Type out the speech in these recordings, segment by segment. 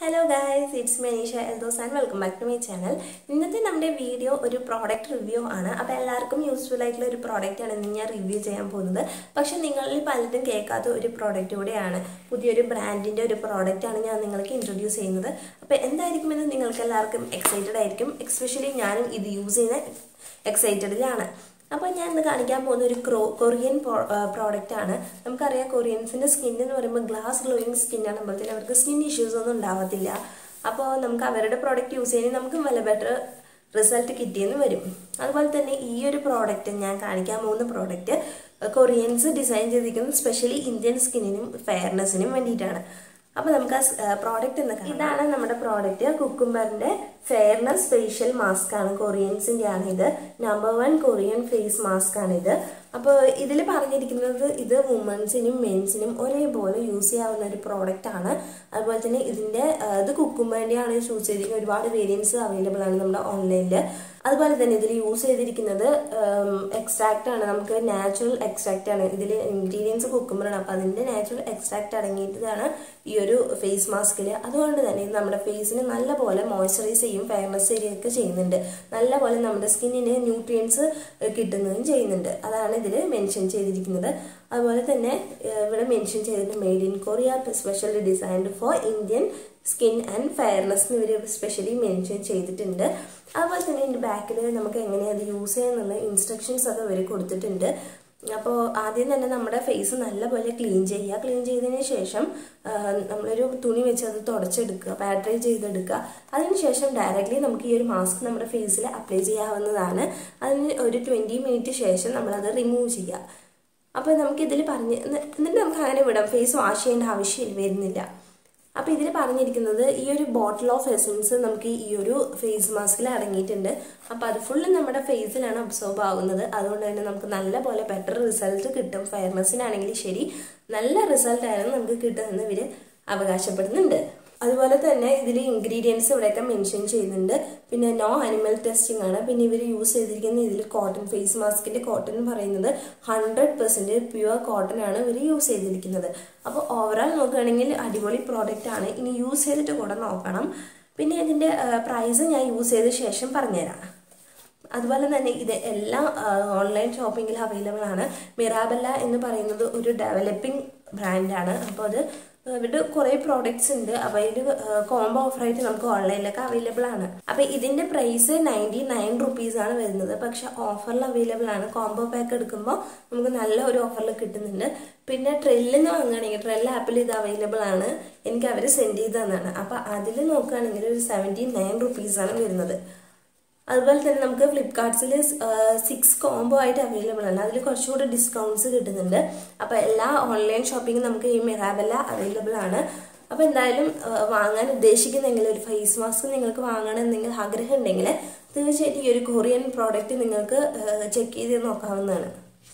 hello guys it's Manisha Eldhose and welcome back to my channel ഇന്നത്തെ നമ്മുടെ video ഒരു product review ആണ് അപ്പോൾ എല്ലാവർക്കും യൂസ്ഫുൾ ആയിട്ടുള്ള ഒരു പ്രോഡക്റ്റ് ആണ് ഇന്ന് ഞാൻ റിവ്യൂ ചെയ്യാൻ പോകുന്നത് പക്ഷെ നിങ്ങളിൽ പലരും കേൾക്കാത്ത ഒരു പ്രോഡക്റ്റ് കൂടെയാണ് പുതിയൊരു ബ്രാൻഡിൻ്റെ ഒരു പ്രോഡക്റ്റ് ആണ് ഞാൻ നിങ്ങൾക്ക് ഇൻട്രൊഡ്യൂസ് ചെയ്യുന്നത് അപ്പോൾ എന്തായിരിക്കുമെന്ന് നിങ്ങൾക്ക് എല്ലാവർക്കും എക്സൈറ്റഡ് ആയിരിക്കും എക്സ്പെഷ്യലി ഞാനും ഇത് യൂസ് ചെയ്യുന്ന എക്സൈറ്റഡിലാണ് അപ്പോൾ ഞാൻ ഇന്ന് കാണിക്കാൻ പോകുന്ന ഒരു ക്രോ കൊറിയൻ പ്രോഡക്റ്റ് ആണ് നമുക്കറിയാം കൊറിയൻസിന്റെ സ്കിൻ എന്ന് പറയുമ്പോൾ ഗ്ലാസ് ഗ്ലോയിങ് സ്കിന്നാണ് ആകുമ്പോഴത്തേനും അവർക്ക് സ്കിൻ ഇഷ്യൂസ് ഒന്നും ഉണ്ടാവത്തില്ല അപ്പോൾ നമുക്ക് അവരുടെ പ്രോഡക്റ്റ് യൂസ് ചെയ്യുന്നത് നമുക്ക് നല്ല ബെറ്റർ റിസൾട്ട് കിട്ടിയെന്ന് വരും അതുപോലെ തന്നെ ഈ ഒരു പ്രോഡക്റ്റ് ഞാൻ കാണിക്കാൻ പോകുന്ന പ്രോഡക്റ്റ് കൊറിയൻസ് ഡിസൈൻ ചെയ്തിരിക്കുന്നത് സ്പെഷ്യലി ഇന്ത്യൻ സ്കിന്നിനും ഫെയർനെസ്സിനും വേണ്ടിയിട്ടാണ് അപ്പൊ നമുക്ക് ആ പ്രോഡക്റ്റ് എന്ന് ഇതാണ് നമ്മുടെ പ്രോഡക്റ്റ് കുക്കുംബറിന്റെ ഫെയർനെസ് ഫേഷ്യൽ മാസ്ക് ആണ് കൊറിയൻസിന്റെ ആണ് ഇത് number one Korean face mask ആണ് ഇത് അപ്പോൾ ഇതിൽ പറഞ്ഞിരിക്കുന്നത് ഇത് വുമൻസിനും മെൻസിനും ഒരേപോലെ യൂസ് ചെയ്യാവുന്ന ഒരു പ്രോഡക്റ്റ് ആണ് അതുപോലെ തന്നെ ഇതിന്റെ ഇത് കുക്കുംബറിന്റെയാണ് യൂസ് ചെയ്തിരിക്കുന്നത് ഒരുപാട് വേരിയൻസ് അവൈലബിൾ ആണ് നമ്മുടെ ഓൺലൈനിൽ അതുപോലെ തന്നെ ഇതിൽ യൂസ് ചെയ്തിരിക്കുന്നത് എക്സ്ട്രാക്റ്റ് ആണ് നമുക്ക് നാച്ചുറൽ എക്സ്ട്രാക്റ്റ് ആണ് ഇതിൽ ഇൻഗ്രീഡിയൻസ് കുക്കുമ്പറാണ് അപ്പൊ അതിന്റെ നാച്ചുറൽ എക്സ്ട്രാക്റ്റ് അടങ്ങിയിട്ടാണ് ഈ ഒരു ഫേസ് മാസ്കിൽ അതുകൊണ്ട് തന്നെ ഇത് നമ്മുടെ ഫേസിന് നല്ലപോലെ മോയ്സ്ചറൈസ് ചെയ്യും ഫെയർനെസ് ചെയ്യുകയൊക്കെ ചെയ്യുന്നുണ്ട് നല്ലപോലെ നമ്മുടെ സ്കിന്നിന് ന്യൂട്രിയൻസ് കിട്ടുന്നതും ചെയ്യുന്നുണ്ട് അതാണ് ഇതിൽ മെൻഷൻ ചെയ്തിരിക്കുന്നത് അതുപോലെ തന്നെ ഇവിടെ മെൻഷൻ ചെയ്തിട്ട് made in Korea specially designed for Indian skin and fairness ഇവർ സ്പെഷ്യലി മെൻഷൻ ചെയ്തിട്ടുണ്ട് അതുപോലെ തന്നെ ഇതിൻ്റെ ബാക്കിൽ നമുക്ക് എങ്ങനെയാണ് അത് യൂസ് ചെയ്യാന്നുള്ള ഇൻസ്ട്രക്ഷൻസ് ഒക്കെ ഇവർ കൊടുത്തിട്ടുണ്ട് അപ്പോൾ ആദ്യം തന്നെ നമ്മുടെ ഫേസ് നല്ലപോലെ ക്ലീൻ ചെയ്യുക ക്ലീൻ ചെയ്തതിന് ശേഷം നമ്മളൊരു തുണി വെച്ച് അത് തുടച്ചെടുക്കുക പാട്രൈ ചെയ്തെടുക്കുക അതിനുശേഷം ഡയറക്റ്റ്ലി നമുക്ക് ഈ ഒരു മാസ്ക് നമ്മുടെ ഫേസിൽ അപ്ലൈ ചെയ്യാവുന്നതാണ് അതിന് ഒരു ട്വൻറ്റി മിനിറ്റ് ശേഷം നമ്മളത് റിമൂവ് ചെയ്യുക അപ്പോൾ നമുക്ക് ഇതിൽ പറഞ്ഞ് എന്നിട്ട് നമുക്ക് അങ്ങനെ വിടാം ഫേസ് വാഷ് ചെയ്യേണ്ട ആവശ്യം വരുന്നില്ല അപ്പോൾ ഇതിൽ പറഞ്ഞിരിക്കുന്നത് ഈ ഒരു ബോട്ടിൽ ഓഫ് എസൻസ് നമുക്ക് ഈ ഒരു ഫേസ് മാസ്കിൽ അടങ്ങിയിട്ടുണ്ട് അപ്പോൾ അത് ഫുള്ള് നമ്മുടെ ഫേസിലാണ് അബ്സോർബ് ആവുന്നത് അതുകൊണ്ട് തന്നെ നമുക്ക് നല്ല പോലെ ബെറ്റർ റിസൾട്ട് കിട്ടും ഫെയർനെസ്സിനാണെങ്കിൽ ശരി നല്ല റിസൾട്ട് ആയിരുന്നു നമുക്ക് കിട്ടുമെന്ന് ഇവർ അവകാശപ്പെടുന്നുണ്ട് അതുപോലെ തന്നെ ഇതിൽ ഇൻഗ്രീഡിയൻസ് ഇവിടെയൊക്കെ മെൻഷൻ ചെയ്യുന്നുണ്ട് പിന്നെ നോ അനിമൽ ടെസ്റ്റിംഗ് ആണ് പിന്നെ ഇവർ യൂസ് ചെയ്തിരിക്കുന്ന ഇതിൽ കോട്ടൺ ഫേസ് മാസ്കിന്റെ കോട്ടൺ എന്ന് പറയുന്നത് ഹൺഡ്രഡ് പെർസെന്റ് പ്യുവർ കോട്ടൺ ആണ് ഇവർ യൂസ് ചെയ്തിരിക്കുന്നത് അപ്പോൾ ഓവറോൾ നോക്കുകയാണെങ്കിൽ അടിപൊളി പ്രോഡക്റ്റ് ആണ് ഇനി യൂസ് ചെയ്തിട്ട് കൂടെ നോക്കണം പിന്നെ ഇതിന്റെ പ്രൈസ് ഞാൻ യൂസ് ചെയ്ത ശേഷം പറഞ്ഞുതരാം അതുപോലെ തന്നെ ഇത് എല്ലാം ഓൺലൈൻ ഷോപ്പിംഗിൽ അവൈലബിൾ ആണ് മിറാബല്ല എന്ന് പറയുന്നത് ഒരു ഡെവലപ്പിംഗ് ബ്രാൻഡാണ് അപ്പോൾ അത് ഇവരുടെ കുറേ പ്രോഡക്ട്സ് ഉണ്ട് അപ്പോൾ ഇതിൽ കോംബോ ഓഫറായിട്ട് നമുക്ക് ഓൺലൈനിലൊക്കെ അവൈലബിൾ ആണ് അപ്പോൾ ഇതിന്റെ പ്രൈസ് നയൻറ്റി നയൻ റുപ്പീസ് ആണ് വരുന്നത് പക്ഷെ ഓഫറിൽ അവൈലബിൾ ആണ് കോംബോ പാക്ക് എടുക്കുമ്പോൾ നമുക്ക് നല്ല ഒരു ഓഫറിൽ കിട്ടുന്നുണ്ട് പിന്നെ ട്രെല്ലിന്ന് വാങ്ങുകയാണെങ്കിൽ ട്രെൽ ആപ്പിൽ ഇത് അവൈലബിൾ ആണ് എനിക്ക് അവർ സെൻഡ് ചെയ്ത് തന്നാണ് അപ്പോൾ അതിൽ നോക്കുകയാണെങ്കിൽ ഒരു സെവൻറ്റി നയൻ റുപ്പീസ് ആണ് വരുന്നത് അതുപോലെ തന്നെ നമുക്ക് ഫ്ലിപ്കാർട്ട്സിൽ സിക്സ് കോംബോ ആയിട്ട് അവൈലബിൾ ആണ് അതിൽ കുറച്ചുകൂടി ഡിസ്കൗണ്ട്സ് കിട്ടുന്നുണ്ട് അപ്പോൾ എല്ലാ ഓൺലൈൻ ഷോപ്പിംഗും നമുക്ക് ഈ മിറാബല്ല അവൈലബിൾ ആണ് അപ്പോൾ എന്തായാലും വാങ്ങാൻ ഉദ്ദേശിക്കുന്നെങ്കിൽ ഒരു ഫേസ് മാസ്ക് നിങ്ങൾക്ക് വാങ്ങണമെന്നെങ്കിൽ ആഗ്രഹം ഉണ്ടെങ്കിൽ തീർച്ചയായിട്ടും ഈ ഒരു കൊറിയൻ പ്രോഡക്റ്റ് നിങ്ങൾക്ക് ചെക്ക് ചെയ്ത് നോക്കാവുന്നതാണ്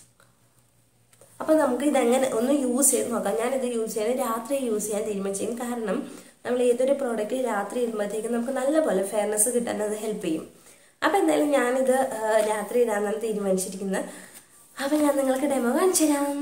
അപ്പോൾ നമുക്ക് ഇതെങ്ങനെ ഒന്ന് യൂസ് ചെയ്ത് നോക്കാം ഞാനിത് യൂസ് ചെയ്യുന്നത് രാത്രി യൂസ് ചെയ്യാൻ തീരുമാനിച്ചു കാരണം നമ്മൾ ഏതൊരു പ്രോഡക്റ്റ് രാത്രി ഇടുമ്പോഴത്തേക്കും നമുക്ക് നല്ലപോലെ ഫെയർനെസ് കിട്ടാൻ അത് ഹെൽപ്പ് ചെയ്യും അപ്പം എന്തായാലും ഞാനിത് രാത്രി ഇടാന്നാണ് തീരുമാനിച്ചിരിക്കുന്നത് അപ്പം ഞാൻ നിങ്ങൾക്ക് ഡെമോ കാണിച്ചു തരാം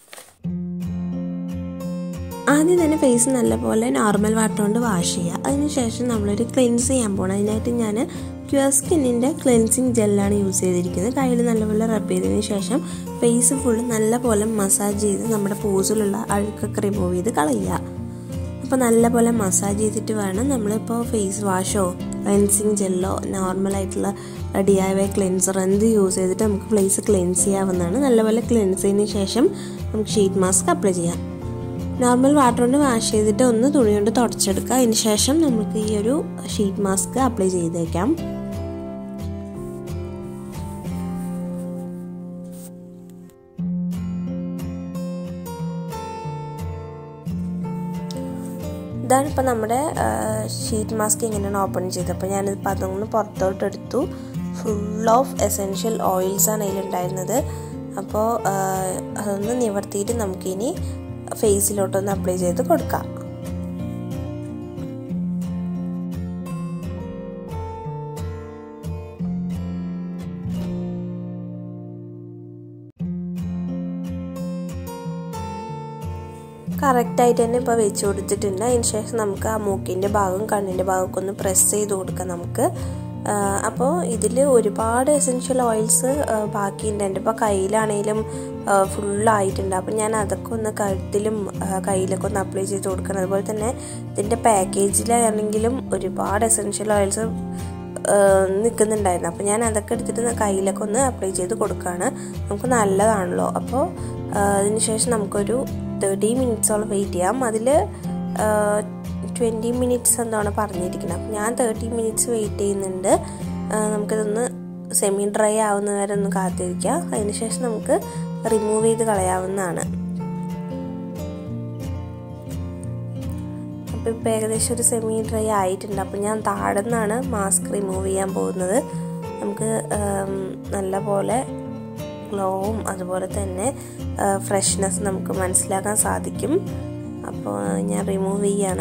ആദ്യം തന്നെ ഫേസ് നല്ലപോലെ നോർമൽ വാട്ടർ കൊണ്ട് വാഷ് ചെയ്യുക അതിനുശേഷം നമ്മളൊരു ക്ലെൻസ് ചെയ്യാൻ പോകണം അതിനായിട്ട് ഞാൻ ക്യൂർ സ്കിന്നിൻ്റെ ക്ലെൻസിങ് ജെല്ലാണ് യൂസ് ചെയ്തിരിക്കുന്നത് കയ്യിൽ നല്ലപോലെ റബ്ബ് ചെയ്തതിന് ശേഷം ഫേസ് ഫുള്ള് നല്ലപോലെ മസാജ് ചെയ്ത് നമ്മുടെ പോസിലുള്ള അഴുക്കൊക്കെ റിമൂവ് ചെയ്ത് കളയുക അപ്പോൾ നല്ലപോലെ മസാജ് ചെയ്തിട്ട് വേണം നമ്മളിപ്പോൾ ഫേസ് വാഷോ ക്ലെൻസിങ് ജെല്ലോ നോർമലായിട്ടുള്ള ഡി ഐ വൈ ക്ലെൻസർ എന്ത് യൂസ് ചെയ്തിട്ട് നമുക്ക് ഫേസ് ക്ലെൻസ് ചെയ്യാവുന്നതാണ് നല്ലപോലെ ക്ലെൻസ് ചെയ്തതിന് ശേഷം നമുക്ക് ഷീറ്റ് മാസ്ക് അപ്ലൈ ചെയ്യാം നോർമൽ വാട്ടർ കൊണ്ട് വാഷ് ചെയ്തിട്ട് ഒന്ന് തുണി കൊണ്ട് തുടച്ചെടുക്കുക അതിന് ശേഷം നമുക്ക് ഈ ഒരു ഷീറ്റ് മാസ്ക് അപ്ലൈ ചെയ്തേക്കാം ഇതാണ് ഇപ്പോൾ നമ്മുടെ ഷീറ്റ് മാസ്ക് ഇങ്ങനെയാണ് ഓപ്പൺ ചെയ്തത് അപ്പോൾ ഞാനിപ്പോൾ അതൊന്ന് പുറത്തോട്ട് എടുത്തു ഫുൾ ഓഫ് എസെൻഷ്യൽ ഓയിൽസാണ് അതിലുണ്ടായിരുന്നത് അപ്പോൾ അതൊന്ന് നിവർത്തിയിട്ട് നമുക്കിനി ഫേസിലോട്ടൊന്ന് അപ്ലൈ ചെയ്ത് കൊടുക്കാം കറക്റ്റായിട്ട് തന്നെ ഇപ്പോൾ വെച്ച് കൊടുത്തിട്ടുണ്ട് അതിന് ശേഷം നമുക്ക് ആ മൂക്കിൻ്റെ ഭാഗം കണ്ണിൻ്റെ ഭാഗമൊക്കെ ഒന്ന് പ്രസ് ചെയ്ത് കൊടുക്കാം നമുക്ക് അപ്പോൾ ഇതിൽ ഒരുപാട് എസെൻഷ്യൽ ഓയിൽസ് ബാക്കിയുണ്ട് എൻ്റെ ഇപ്പോൾ കയ്യിലാണെങ്കിലും ഫുള്ളായിട്ടുണ്ട് അപ്പോൾ ഞാൻ അതൊക്കെ ഒന്ന് കഴുത്തിലും കയ്യിലൊക്കെ ഒന്ന് അപ്ലൈ ചെയ്ത് കൊടുക്കണം അതുപോലെ തന്നെ ഇതിൻ്റെ പാക്കേജിലാണെങ്കിലും ഒരുപാട് എസെൻഷ്യൽ ഓയിൽസ് നിൽക്കുന്നുണ്ടായിരുന്നു അപ്പോൾ ഞാൻ അതൊക്കെ എടുത്തിട്ട് കയ്യിലൊക്കെ ഒന്ന് അപ്ലൈ ചെയ്ത് കൊടുക്കുകയാണ് നമുക്ക് നല്ലതാണല്ലോ അപ്പോൾ അതിന് ശേഷം നമുക്കൊരു തേർട്ടി മിനിറ്റ്സോളം വെയിറ്റ് ചെയ്യാം അതിൽ ട്വൻറ്റി മിനിറ്റ്സ് എന്താണ് പറഞ്ഞിരിക്കുന്നത് അപ്പം ഞാൻ തേർട്ടി മിനിറ്റ്സ് വെയിറ്റ് ചെയ്യുന്നുണ്ട് നമുക്കിതൊന്ന് സെമി ഡ്രൈ ആവുന്ന വരെ ഒന്ന് കാത്തിരിക്കാം അതിനുശേഷം നമുക്ക് റിമൂവ് ചെയ്ത് കളയാവുന്നതാണ് അപ്പോൾ ഇപ്പോൾ ഏകദേശം ഒരു സെമി ഡ്രൈ ആയിട്ടുണ്ട് അപ്പോൾ ഞാൻ താഴെ നിന്നാണ് മാസ്ക് റിമൂവ് ചെയ്യാൻ പോകുന്നത് നമുക്ക് നല്ല പോലെ ഗ്ലോവും അതുപോലെ തന്നെ ഫ്രഷ്നെസ് നമുക്ക് മനസ്സിലാക്കാൻ സാധിക്കും അപ്പോൾ ഞാൻ റിമൂവ് ചെയ്യാണ്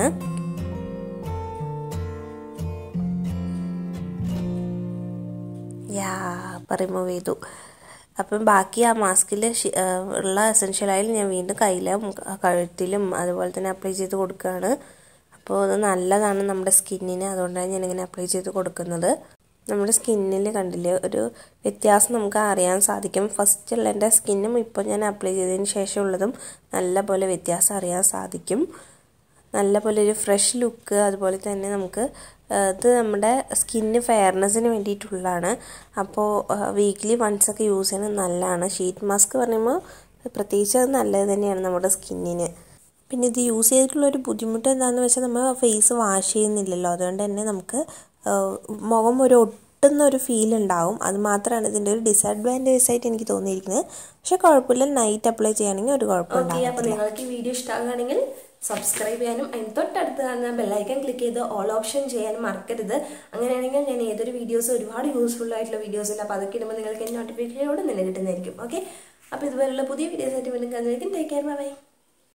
യാ അപ്പം റിമൂവ് ചെയ്തു അപ്പം ബാക്കി ആ മാസ്കിൽ ഉള്ള എസെൻഷ്യൽ ഓയിൽ ഞാൻ വീണ്ടും കയ്യിലും കഴുത്തിലും അതുപോലെ തന്നെ അപ്ലൈ ചെയ്ത് കൊടുക്കുകയാണ് അപ്പോൾ അത് നല്ലതാണ് നമ്മുടെ സ്കിന്നിന് അതുകൊണ്ടാണ് ഞാനിങ്ങനെ അപ്ലൈ ചെയ്ത് കൊടുക്കുന്നത് നമ്മുടെ സ്കിന്നിൽ കണ്ടില്ലേ ഒരു വ്യത്യാസം നമുക്ക് അറിയാൻ സാധിക്കും ഫസ്റ്റുള്ള എൻ്റെ സ്കിന്നും ഇപ്പോൾ ഞാൻ അപ്ലൈ ചെയ്തതിന് ശേഷമുള്ളതും നല്ല പോലെ വ്യത്യാസം അറിയാൻ സാധിക്കും നല്ല പോലെ ഒരു ഫ്രഷ് ലുക്ക് അതുപോലെ തന്നെ നമുക്ക് ഇത് നമ്മുടെ സ്കിന്ന് ഫെയർനെസ്സിന് വേണ്ടിയിട്ടുള്ളതാണ് അപ്പോൾ വീക്ക്ലി വൺസ് ഒക്കെ യൂസ് ചെയ്യുന്നത് നല്ലതാണ് ഷീറ്റ് മാസ്ക് പറയുമ്പോൾ പ്രത്യേകിച്ച് അത് നല്ലത് തന്നെയാണ് നമ്മുടെ സ്കിന്നിന് പിന്നെ ഇത് യൂസ് ചെയ്തിട്ടുള്ള ഒരു ബുദ്ധിമുട്ട് എന്താണെന്ന് വെച്ചാൽ നമ്മൾ ഫേസ് വാഷ് ചെയ്യുന്നില്ലല്ലോ അതുകൊണ്ട് തന്നെ നമുക്ക് മുഖം ഒരു ഒട്ടുന്ന ഒരു ഫീൽ ഉണ്ടാവും അത് മാത്രമാണ് ഇതിൻ്റെ ഒരു ഡിസഡ്വാൻറ്റേജ് ആയിട്ട് എനിക്ക് തോന്നിയിരിക്കുന്നത് പക്ഷെ കുഴപ്പമില്ല നൈറ്റ് അപ്ലൈ ചെയ്യുകയാണെങ്കിൽ ഒരു കുഴപ്പമുണ്ടാകും അപ്പോൾ നിങ്ങൾക്ക് ഈ വീഡിയോ ഇഷ്ടമാകുകയാണെങ്കിൽ സബ്സ്ക്രൈബ് ചെയ്യാനും അതിന് തൊട്ടടുത്ത് കാണുന്ന ബെല്ലൈക്കൻ ക്ലിക്ക് ചെയ്ത് ഓൾ ഓപ്ഷൻ ചെയ്യാനും മറക്കരുത് അങ്ങനെയാണെങ്കിൽ ഞാൻ ഏതൊരു വീഡിയോസ് ഒരുപാട് യൂസ്ഫുൾ ആയിട്ടുള്ള വീഡിയോസ് ഇല്ല അപ്പോൾ അതൊക്കെ ഇടുമ്പോൾ നിങ്ങൾക്ക് നോട്ടിഫിക്കേഷനോട് തന്നെ കിട്ടുന്നതായിരിക്കും ഓക്കെ അപ്പോൾ ഇതുപോലുള്ള പുതിയ വീഡിയോസ് ആയിട്ട് വീണ്ടും കാണുന്നതായിരിക്കും ടേക്ക് കെയർ ബൈ